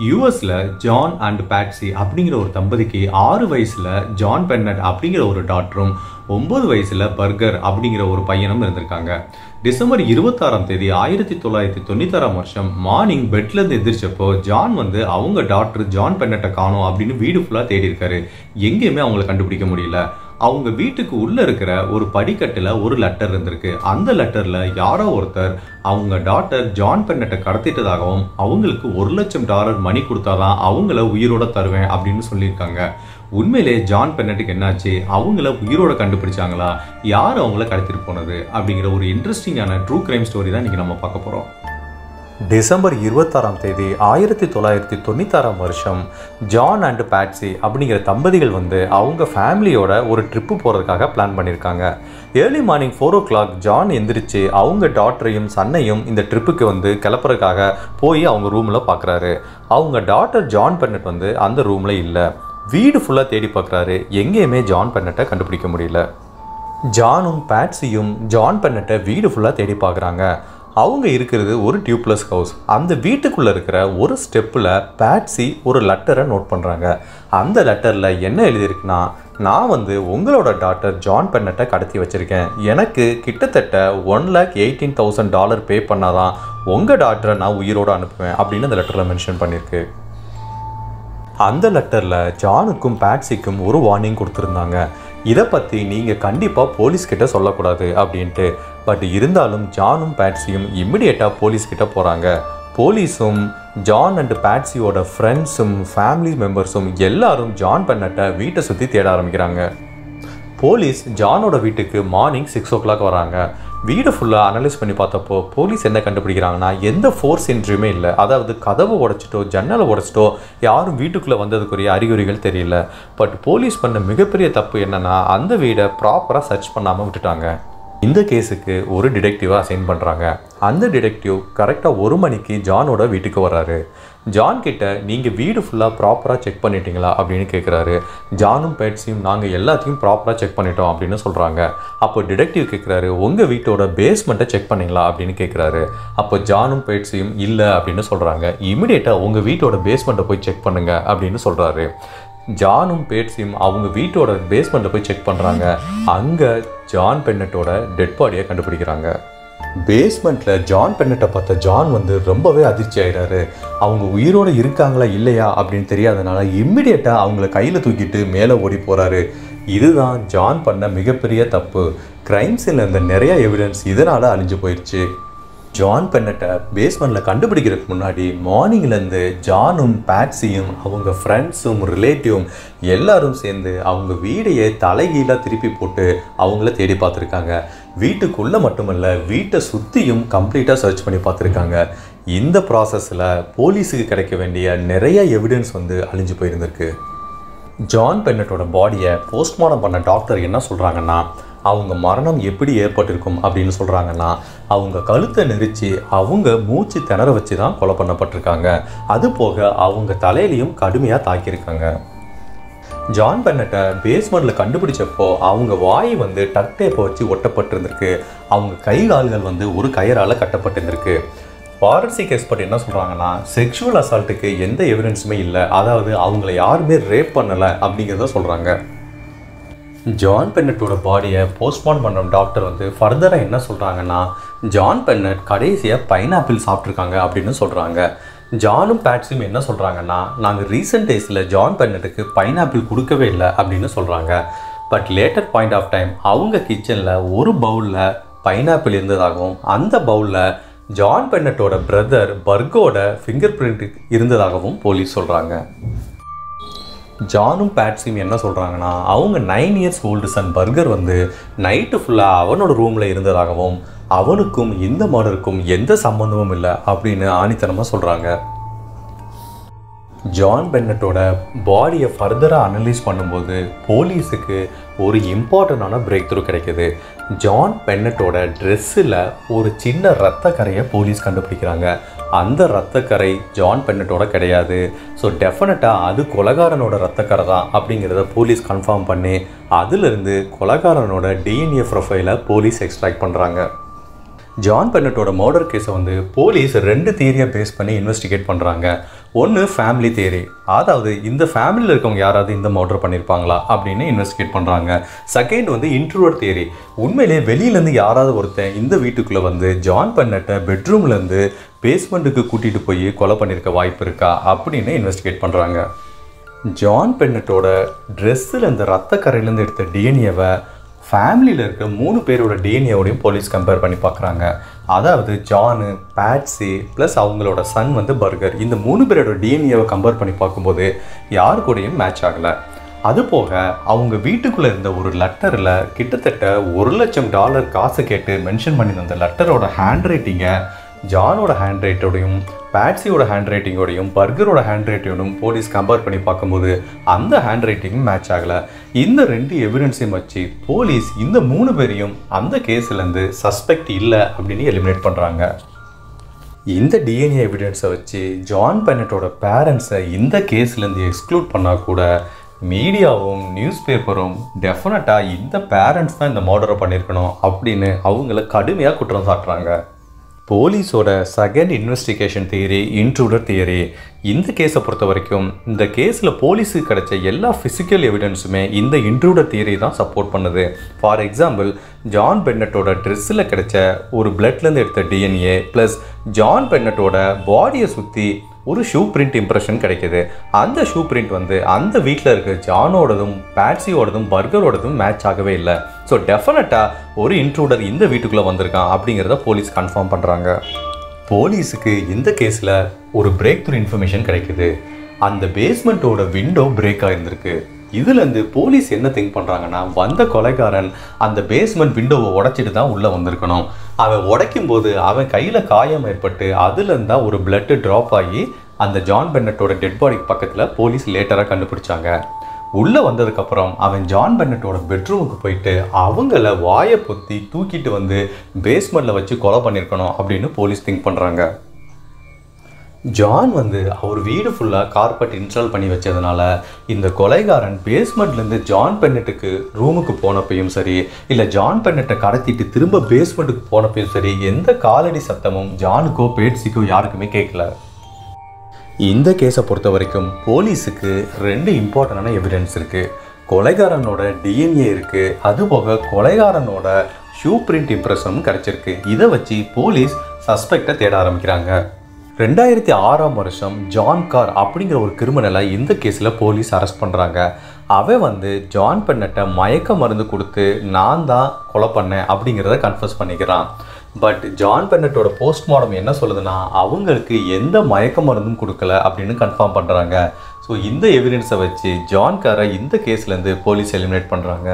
யூஎஸ்ல John and பேட்சி அப்படிங்கிற ஒரு தம்பதிக்கு ஆறு வயசுல ஜான் பென்னட் அப்படிங்கிற ஒரு டாக்டரும் ஒன்பது வயசுல பர்கர் அப்படிங்கிற ஒரு பையனும் இருந்திருக்காங்க டிசம்பர் இருபத்தாறாம் தேதி ஆயிரத்தி தொள்ளாயிரத்தி தொண்ணூத்தாறாம் வருஷம் மார்னிங் பெட்ல இருந்து எந்திரிச்சப்போ ஜான் வந்து அவங்க டாக்டர் ஜான் பென்னட்டை காணோம் அப்படின்னு வீடு ஃபுல்லா தேடி இருக்காரு எங்கேயுமே அவங்கள கண்டுபிடிக்க முடியல அவங்க வீட்டுக்கு உள்ள இருக்கிற ஒரு படிக்கட்டுல ஒரு லெட்டர் இருந்திருக்கு அந்த லெட்டர்ல யாரோ ஒருத்தர் அவங்க டாக்டர் ஜான் பென்னட்டை கடத்திட்டதாகவும் அவங்களுக்கு ஒரு லட்சம் டாலர் மணி கொடுத்தாதான் அவங்கள உயிரோட தருவேன் அப்படின்னு சொல்லியிருக்காங்க உண்மையிலே ஜான் பென்னட்டுக்கு என்னாச்சு அவங்கள உயிரோட கண்டுபிடிச்சாங்களா யார் அவங்கள கடத்திட்டு போனது அப்படிங்கிற ஒரு இன்ட்ரெஸ்டிங்கான ட்ரூ கிரைம் ஸ்டோரி தான் இன்னைக்கு நம்ம பார்க்க போறோம் டிசம்பர் இருபத்தாறாம் தேதி ஆயிரத்தி தொள்ளாயிரத்தி தொண்ணூத்தாறாம் வருஷம் ஜான் அண்ட் பேட்சி அப்படிங்கிற தம்பதிகள் வந்து அவங்க ஃபேமிலியோட ஒரு ட்ரிப்பு போகிறதுக்காக பிளான் பண்ணியிருக்காங்க early morning four o'clock John எந்திரிச்சு அவங்க டாட்டரையும் சன்னையும் இந்த ட்ரிப்புக்கு வந்து கிளப்புறதுக்காக போய் அவங்க ரூமில் பார்க்குறாரு அவங்க டாட்டர் ஜான் பென்னட் வந்து அந்த ரூமில் இல்லை வீடு ஃபுல்லாக தேடி பார்க்குறாரு எங்கேயுமே ஜான் பென்னட்டை கண்டுபிடிக்க முடியல ஜானும் பேட்சியும் ஜான் பென்னட்டை வீடு ஃபுல்லாக தேடி பார்க்குறாங்க அவங்க இருக்கிறது ஒரு டியூப்லெஸ் ஹவுஸ் அந்த வீட்டுக்குள்ளே இருக்கிற ஒரு ஸ்டெப்பில் பேட்சி ஒரு லெட்டரை நோட் பண்ணுறாங்க அந்த லெட்டரில் என்ன எழுதியிருக்குன்னா நான் வந்து உங்களோட டாக்டர் ஜான் பென்னட்டை கடத்தி வச்சுருக்கேன் எனக்கு கிட்டத்தட்ட one lakh eighteen thousand dollar pay பண்ணாதான் உங்கள் டாக்டரை நான் உயிரோடு அனுப்புவேன் அப்படின்னு அந்த லெட்டரில் மென்ஷன் பண்ணியிருக்கு அந்த லெட்டரில் ஜானுக்கும் பேட்சிக்கும் ஒரு வார்னிங் கொடுத்துருந்தாங்க இதை பற்றி நீங்கள் கண்டிப்பாக போலீஸ்கிட்ட சொல்லக்கூடாது அப்படின்ட்டு பட் இருந்தாலும் ஜானும் பேட்சியும் இம்மிடியேட்டாக போலீஸ்கிட்ட போகிறாங்க போலீஸும் ஜான் அண்ட் பேட்சியோட ஃப்ரெண்ட்ஸும் ஃபேமிலி மெம்பர்ஸும் எல்லாரும் ஜான் பென்னட்டை வீட்டை சுற்றி தேட ஆரம்பிக்கிறாங்க போலீஸ் ஜானோட வீட்டுக்கு மார்னிங் சிக்ஸ் ஓ கிளாக் வராங்க வீடு ஃபுல்லாக அனலைஸ் பண்ணி பார்த்தப்போ போலீஸ் என்ன கண்டுபிடிக்கிறாங்கன்னா எந்த ஃபோர்ஸ் என்ட்ரியுமே இல்லை அதாவது கதவை உடைச்சிட்டோ ஜன்னலை உடைச்சிட்டோ யாரும் வீட்டுக்குள்ளே வந்ததுக்குரிய அறிகுறிகள் தெரியல பட் போலீஸ் பண்ண மிகப்பெரிய தப்பு என்னன்னா அந்த வீடை ப்ராப்பராக சர்ச் பண்ணாமல் விட்டுட்டாங்க இந்த கேஸுக்கு ஒரு டிடெக்டிவாக அசைன் பண்ணுறாங்க அந்த டிடெக்டிவ் கரெக்டாக ஒரு மணிக்கு ஜானோட வீட்டுக்கு வர்றாரு ஜான் கிட்ட நீங்கள் வீடு ஃபுல்லாக ப்ராப்பராக செக் பண்ணிட்டீங்களா அப்படின்னு கேட்குறாரு ஜானும் பேட்ஸையும் நாங்கள் எல்லாத்தையும் ப்ராப்பராக செக் பண்ணிட்டோம் அப்படின்னு சொல்கிறாங்க அப்போ டிடெக்டிவ் கேட்குறாரு உங்கள் வீட்டோட பேஸ்மெண்ட்டை செக் பண்ணீங்களா அப்படின்னு கேட்குறாரு அப்போ ஜானும் பேட்ஸையும் இல்லை அப்படின்னு சொல்கிறாங்க இமிடியேட்டாக உங்கள் வீட்டோட பேஸ்மெண்ட்டை போய் செக் பண்ணுங்க அப்படின்னு சொல்கிறாரு ஜானும் பேட்ஸியும் அவங்க வீட்டோட பேஸ்மெண்ட்டை போய் செக் பண்ணுறாங்க அங்கே ஜான் பென்னட்டோட டெட் பாடியை கண்டுபிடிக்கிறாங்க பேஸ்மெண்ட்டில் ஜான் பென்னட்டை பார்த்த ஜான் வந்து ரொம்பவே அதிர்ச்சி ஆயிடாரு அவங்க உயிரோடு இருக்காங்களா இல்லையா அப்படின்னு தெரியாதனால இம்மிடியட்டாக அவங்கள கையில் தூக்கிட்டு மேலே ஓடி போகிறாரு இதுதான் ஜான் பண்ண மிகப்பெரிய தப்பு கிரைம் சீனில் இருந்த நிறைய எவிடன்ஸ் இதனால் அழிஞ்சு போயிடுச்சு ஜான் பென்னட்டை பேஸ்மெண்ட்டில் கண்டுபிடிக்கிறதுக்கு முன்னாடி மார்னிங்லேருந்து ஜானும் பேட்ஸியும் அவங்க ஃப்ரெண்ட்ஸும் ரிலேட்டிவும் எல்லாரும் சேர்ந்து அவங்க வீடையே தலைகீழாக திருப்பி போட்டு அவங்கள தேடி பார்த்துருக்காங்க வீட்டுக்குள்ளே மட்டுமல்ல வீட்டை சுற்றியும் கம்ப்ளீட்டாக சர்ச் பண்ணி பார்த்துருக்காங்க இந்த ப்ராசஸில் போலீஸுக்கு கிடைக்க வேண்டிய நிறைய எவிடன்ஸ் வந்து அழிஞ்சு போயிருந்திருக்கு ஜான் பென்னட்டோட பாடியை போஸ்ட்மார்ட்டம் பண்ண டாக்டர் என்ன சொல்கிறாங்கன்னா அவங்க மரணம் எப்படி ஏற்பட்டிருக்கும் அப்படின்னு சொல்கிறாங்கன்னா அவங்க கழுத்தை நெரிச்சு அவங்க மூச்சு திணற வச்சு தான் கொலை பண்ணப்பட்டிருக்காங்க அது போக அவங்க தலையிலையும் கடுமையாக தாக்கியிருக்காங்க ஜான் பென்னட்டை பேஸ்மெண்ட்டில் கண்டுபிடிச்சப்போ அவங்க வாய் வந்து டக் டேப்பை வச்சு ஒட்டப்பட்டிருந்திருக்கு அவங்க கை கால்கள் வந்து ஒரு கயிறால் கட்டப்பட்டிருந்திருக்கு ஃபாரன்சிக் எக்ஸ்பர்ட் என்ன சொல்கிறாங்கன்னா செக்ஷுவல் அசால்ட்டுக்கு எந்த எவிடன்ஸுமே இல்லை அதாவது அவங்கள யாருமே ரேப் பண்ணலை அப்படிங்கிறத சொல்கிறாங்க ஜான் பென்னட்டோட பாடியை போஸ்ட்மார்ட்டம் பண்ண டாக்டர் வந்து ஃபர்தராக என்ன சொல்கிறாங்கன்னா ஜான் பென்னட் கடைசியாக பைனாப்பிள் சாப்பிட்ருக்காங்க அப்படின்னு சொல்கிறாங்க ஜானும் பேட்ஸும் என்ன சொல்கிறாங்கன்னா நாங்கள் ரீசெண்ட் டேஸில் ஜான் பென்னட்டுக்கு பைனாப்பிள் கொடுக்கவே இல்லை அப்படின்னு சொல்கிறாங்க but later point of time அவங்க கிச்சனில் ஒரு பவுலில் பைனாப்பிள் இருந்ததாகவும் அந்த பவுலில் ஜான் பென்னட்டோட பிரதர் பர்கோட ஃபிங்கர் பிரிண்ட் இருந்ததாகவும் போலீஸ் சொல்கிறாங்க ஜானும் பேட்ஸியும் என்ன சொல்கிறாங்கன்னா அவங்க nine years old son Burke வந்து நைட்டு ஃபுல்லாக அவனோட ரூமில் இருந்ததாகவும் அவனுக்கும் இந்த மர்டருக்கும் எந்த சம்மந்தமும் இல்லை அப்படின்னு ஆணித்தனமாக சொல்கிறாங்க ஜான் பென்னட்டோட பாடியை ஃபர்தராக அனலைஸ் பண்ணும்போது போலீஸுக்கு ஒரு இம்பார்ட்டண்டான பிரேக் த்ரூ கிடைக்குது ஜான் பென்னட்டோட ட்ரெஸ்ஸில் ஒரு சின்ன ரத்த கரையை போலீஸ் கண்டுபிடிக்கிறாங்க அந்த ரத்தக்கரை ஜான் பென்னட்டோட கிடையாது ஸோ டெஃபினட்டாக அது கொலகாரனோட ரத்தக்கரை தான் அப்படிங்கிறத போலீஸ் கன்ஃபார்ம் பண்ணி அதிலிருந்து கொலகாரனோட டிஎன்ஏ ப்ரொஃபைலை போலீஸ் எக்ஸ்ட்ராக்ட் பண்ணுறாங்க ஜான் பென்னட்டோட மர்டர் கேஸை வந்து போலீஸ் ரெண்டு தியரியை பேஸ் பண்ணி இன்வெஸ்டிகேட் பண்ணுறாங்க ஒன்று ஃபேமிலி தேரி அதாவது இந்த ஃபேமிலியில் இருக்கவங்க யாராவது இந்த மர்டர் பண்ணியிருப்பாங்களா அப்படின்னு இன்வெஸ்டிகேட் பண்ணுறாங்க செகண்ட் வந்து இன்ட்ரூவர் தேரி உண்மையிலே வெளியிலேருந்து யாராவது ஒருத்தன் இந்த வீட்டுக்குள்ளே வந்து ஜான் பண்ணட்டை பெட்ரூம்லேருந்து பேஸ்மெண்ட்டுக்கு கூட்டிகிட்டு போய் கொலை பண்ணியிருக்க வாய்ப்பு இருக்கா அப்படின்னு இன்வெஸ்டிகேட் பண்ணுறாங்க ஜான் பென்னட்டோட ட்ரெஸ்ஸில் இந்த ரத்த கரையிலேருந்து எடுத்த டிஎன்ஏவை ஃபேமிலியில் இருக்க மூணு பேரோட டிஎன்ஏவோடையும் போலீஸ் கம்பேர் பண்ணி பார்க்குறாங்க அதாவது ஜானு பேட்ஸி ப்ளஸ் அவங்களோட சன் வந்து பர்கர் இந்த மூணு பேரோட டிஎன்ஏவை கம்பேர் பண்ணி பார்க்கும்போது யார் கூடயும் மேட்ச் ஆகலை அது போக அவங்க வீட்டுக்குள்ளே இருந்த ஒரு லெட்டரில் கிட்டத்தட்ட ஒரு லட்சம் டாலர் காசு கேட்டு மென்ஷன் பண்ணியிருந்த அந்த லெட்டரோட ஹேண்ட் ரைட்டிங்கை ஜானோட ஹேண்ட் ரைட்டோடையும் பேட்ஸியோட ஹேண்ட் ரைட்டிங்கோடையும் பர்கரோட ஹேண்ட் ரைட்டிங்கோடையும் போலீஸ் கம்பேர் பண்ணி பார்க்கும்போது அந்த ஹேண்ட் ரைட்டிங்கும் மேட்ச் ஆகலை இந்த ரெண்டு எவிடன்ஸையும் வச்சு போலீஸ் இந்த மூணு பேரையும் அந்த கேஸ்லேருந்து சஸ்பெக்ட் இல்லை அப்படின்னு எலிமினேட் பண்ணுறாங்க இந்த டிஎன்ஏ எவிடன்ஸை வச்சு ஜான் பென்னட்டோட பேரண்ட்ஸை இந்த கேஸ்லேருந்து எக்ஸ்க்ளூட் பண்ணால் கூட மீடியாவும் நியூஸ் பேப்பரும் டெஃபினட்டாக இந்த பேரண்ட்ஸ் தான் இந்த மர்டரை பண்ணியிருக்கணும் அப்படின்னு அவங்கள கடுமையாக குற்றம் சாட்டுறாங்க போலீஸோட second investigation theory intruder theory இந்த கேஸை பொறுத்த வரைக்கும் இந்த கேஸில் போலீஸுக்கு கிடைச்ச எல்லா ஃபிசிக்கல் எவிடன்ஸுமே இந்த இன்ட்ரூடர் தியரி தான் சப்போர்ட் பண்ணுது ஃபார் எக்ஸாம்பிள் ஜான் பென்னட்டோட ட்ரெஸ்ஸில் கிடைச்ச ஒரு பிளட்லேருந்து எடுத்த டிஎன்ஏ ப்ளஸ் ஜான் பென்னட்டோட பாடியை சுற்றி ஒரு ஷூ பிரிண்ட் இம்ப்ரெஷன் கிடைக்குது அந்த ஷூ பிரிண்ட் வந்து அந்த வீட்டில் இருக்க ஜானோடதும் பேட்ஸியோடதும் பர்கரோடதும் மேட்ச் ஆகவே இல்லை ஸோ டெஃபினட்டாக ஒரு இன்ட்ரூடர் இந்த வீட்டுக்குள்ளே வந்திருக்கான் அப்படிங்கிறத போலீஸ் கன்ஃபார்ம் பண்ணுறாங்க போலீஸுக்கு இந்த கேஸில் ஒரு பிரேக் த்ரூ இன்ஃபர்மேஷன் கிடைக்குது அந்த பேஸ்மெண்ட்டோட விண்டோ பிரேக் ஆயிருந்திருக்கு இதுலேருந்து போலீஸ் என்ன திங்க் பண்ணுறாங்கன்னா வந்த கொலைகாரன் அந்த பேஸ்மெண்ட் விண்டோவை உடைச்சிட்டு தான் உள்ளே வந்திருக்கணும் அவன் உடைக்கும் போது அவன் கையில் காயம் ஏற்பட்டு அதுலேருந்து தான் ஒரு பிளட்டு ட்ராப் ஆகி அந்த ஜான் பென்னட்டோட டெட் பாடிக்கு பக்கத்தில் போலீஸ் லேட்டராக கண்டுபிடிச்சாங்க உள்ளே வந்ததுக்கப்புறம் அவன் ஜான் பென்னட்டோட பெட்ரூமுக்கு போயிட்டு அவங்கள வாயை பொத்தி தூக்கிட்டு வந்து பேஸ்மெண்ட்டில் வச்சு கொலை பண்ணியிருக்கணும் அப்படின்னு போலீஸ் திங்க் பண்ணுறாங்க ஜான் வந்து அவர் வீடு ஃபுல்லாக கார்பெட் இன்ஸ்டால் பண்ணி வச்சதுனால இந்த கொலைகாரன் பேஸ்மெண்ட்லேருந்து ஜான் பென்னட்டுக்கு ரூமுக்கு போனப்பையும் சரி இல்லை ஜான் பென்னட்டை கடத்திட்டு திரும்ப பேஸ்மெண்ட்டுக்கு போனப்பையும் சரி எந்த காலடி சத்தமும் ஜானுக்கோ பேட்ஸிக்கோ யாருக்குமே கேட்கல இந்த கேஸை பொறுத்த வரைக்கும் போலீஸுக்கு ரெண்டு இம்பார்ட்டண்டான எவிடன்ஸ் இருக்குது கொலைகாரனோட டிஎன்ஏ இருக்குது அதுபோக கொலைகாரனோட ஷூ பிரிண்ட் இம்ப்ரெஷனும் கிடச்சிருக்கு இதை வச்சு போலீஸ் சஸ்பெக்டை தேட ஆரம்பிக்கிறாங்க ரெண்டாயிரத்தி ஆறாம் வருஷம் ஜான் கார் அப்படிங்கிற ஒரு கிரிமினலை இந்த கேஸில் போலீஸ் அரெஸ்ட் பண்ணுறாங்க அவன் வந்து ஜான் பென்னட்டை மயக்க மருந்து கொடுத்து நான் தான் கொலை பண்ணேன் அப்படிங்கிறத கன்ஃபர்ஸ் பண்ணிக்கிறான் பட் ஜான் பென்னட்டோட போஸ்ட்மார்டம் என்ன சொல்லுதுன்னா அவங்களுக்கு எந்த மயக்க மருந்தும் கொடுக்கல அப்படின்னு கன்ஃபார்ம் பண்ணுறாங்க ஸோ இந்த எவிடன்ஸை வச்சு ஜான் காரை இந்த கேஸ்லேருந்து போலீஸ் எலிமினேட் பண்ணுறாங்க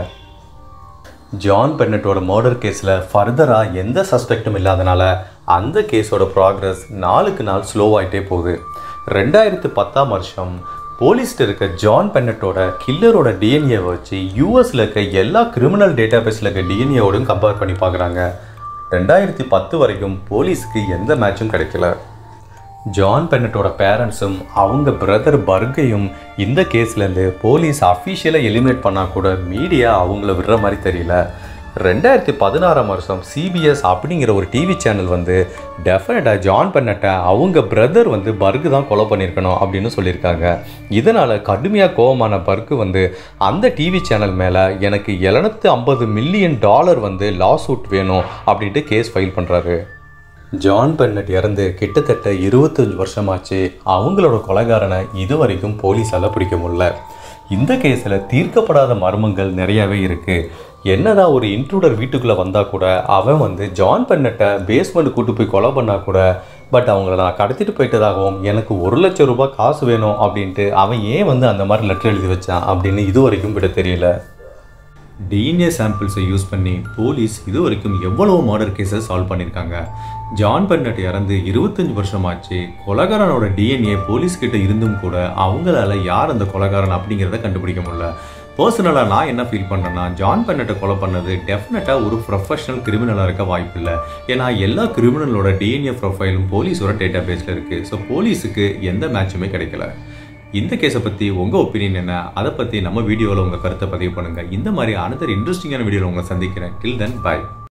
ஜான் பென்னட்டோட மர்டர் கேஸில் ஃபர்தராக எந்த சஸ்பெக்டும் இல்லாதனால அந்த கேஸோட ப்ராக்ரஸ் நாளுக்கு நாள் ஸ்லோவாயிட்டே போகுது ரெண்டாயிரத்து பத்தாம் வருஷம் போலீஸ்ட்டு இருக்க ஜான் பென்னட்டோட கில்லரோட டிஎன்ஏ வச்சு யூஎஸில் இருக்க எல்லா கிரிமினல் டேட்டாபேஸில் இருக்க டிஎன்ஏவோடும் கம்பேர் பண்ணி பார்க்குறாங்க ரெண்டாயிரத்தி பத்து வரைக்கும் போலீஸுக்கு எந்த மேட்சும் கிடைக்கல ஜான் பென்னட்டோட பேரண்ட்ஸும் அவங்க பிரதர் பர்கையும் இந்த கேஸ்லேருந்து போலீஸ் அஃபீஷியலாக எலிமினேட் பண்ணால் கூட மீடியா அவங்கள விடுற மாதிரி தெரியல ரெண்டாயிரத்தி பதினாறாம் வருஷம் சிபிஎஸ் அப்படிங்கிற ஒரு டிவி சேனல் வந்து டெஃபினட்டாக ஜான் பென்னட்டை அவங்க பிரதர் வந்து பர்கு தான் கொலை பண்ணியிருக்கணும் அப்படின்னு சொல்லியிருக்காங்க இதனால் கடுமையாக கோவமான பர்கு வந்து அந்த டிவி சேனல் மேலே எனக்கு எழுநூத்தி ஐம்பது மில்லியன் டாலர் வந்து லா சூட் வேணும் அப்படின்ட்டு கேஸ் ஃபைல் பண்ணுறாரு ஜான் பென்னட் இறந்து கிட்டத்தட்ட இருபத்தஞ்சு வருஷமாச்சு அவங்களோட கொலைகாரனை இதுவரைக்கும் போலீஸால் பிடிக்க முடியல இந்த கேஸில் தீர்க்கப்படாத மர்மங்கள் நிறையவே இருக்குது என்னதான் ஒரு இன்ட்ரூடர் வீட்டுக்குள்ளே வந்தால் கூட அவன் வந்து ஜான் பென்னட்டை பேஸ்மெண்ட் கூட்டு போய் கொலை பண்ணால் கூட பட் அவங்கள நான் கடத்திட்டு போயிட்டதாகவும் எனக்கு ஒரு லட்சம் ரூபாய் காசு வேணும் அப்படின்ட்டு அவன் ஏன் வந்து அந்த மாதிரி லெட்டர் எழுதி வச்சான் அப்படின்னு இது வரைக்கும் விட தெரியல டிஎன்ஏ சாம்பிள்ஸை யூஸ் பண்ணி போலீஸ் இது வரைக்கும் எவ்வளவு மர்டர் கேஸை சால்வ் பண்ணியிருக்காங்க ஜான் பென்னட் இறந்து இருபத்தஞ்சு வருஷமாச்சு கொலகாரனோட டிஎன்ஏ போலீஸ் கிட்ட இருந்தும் கூட அவங்களால யார் அந்த கொலகாரன் அப்படிங்கிறத கண்டுபிடிக்க முடியல பர்சனலாக நான் என்ன ஃபீல் பண்ணுறேன்னா ஜான் பென்னட்டை கொலை பண்ணது டெஃபினட்டாக ஒரு ப்ரொஃபஷனல் கிரிமினலாக இருக்க வாய்ப்பு இல்லை ஏன்னா எல்லா கிரிமினலோட டிஎன்ஏ ப்ரொஃபைலும் போலீஸோட டேட்டா பேஸில் இருக்குது ஸோ போலீஸுக்கு எந்த மேட்சுமே கிடைக்கல இந்த கேஸை பற்றி உங்கள் ஒப்பீனியன் என்ன அதை பற்றி நம்ம வீடியோவில் உங்கள் கருத்தை பதிவு பண்ணுங்கள் இந்த மாதிரி அனதர் இன்ட்ரெஸ்டிங்கான வீடியோவில் உங்களை சந்திக்கிறேன் டில் தென் பை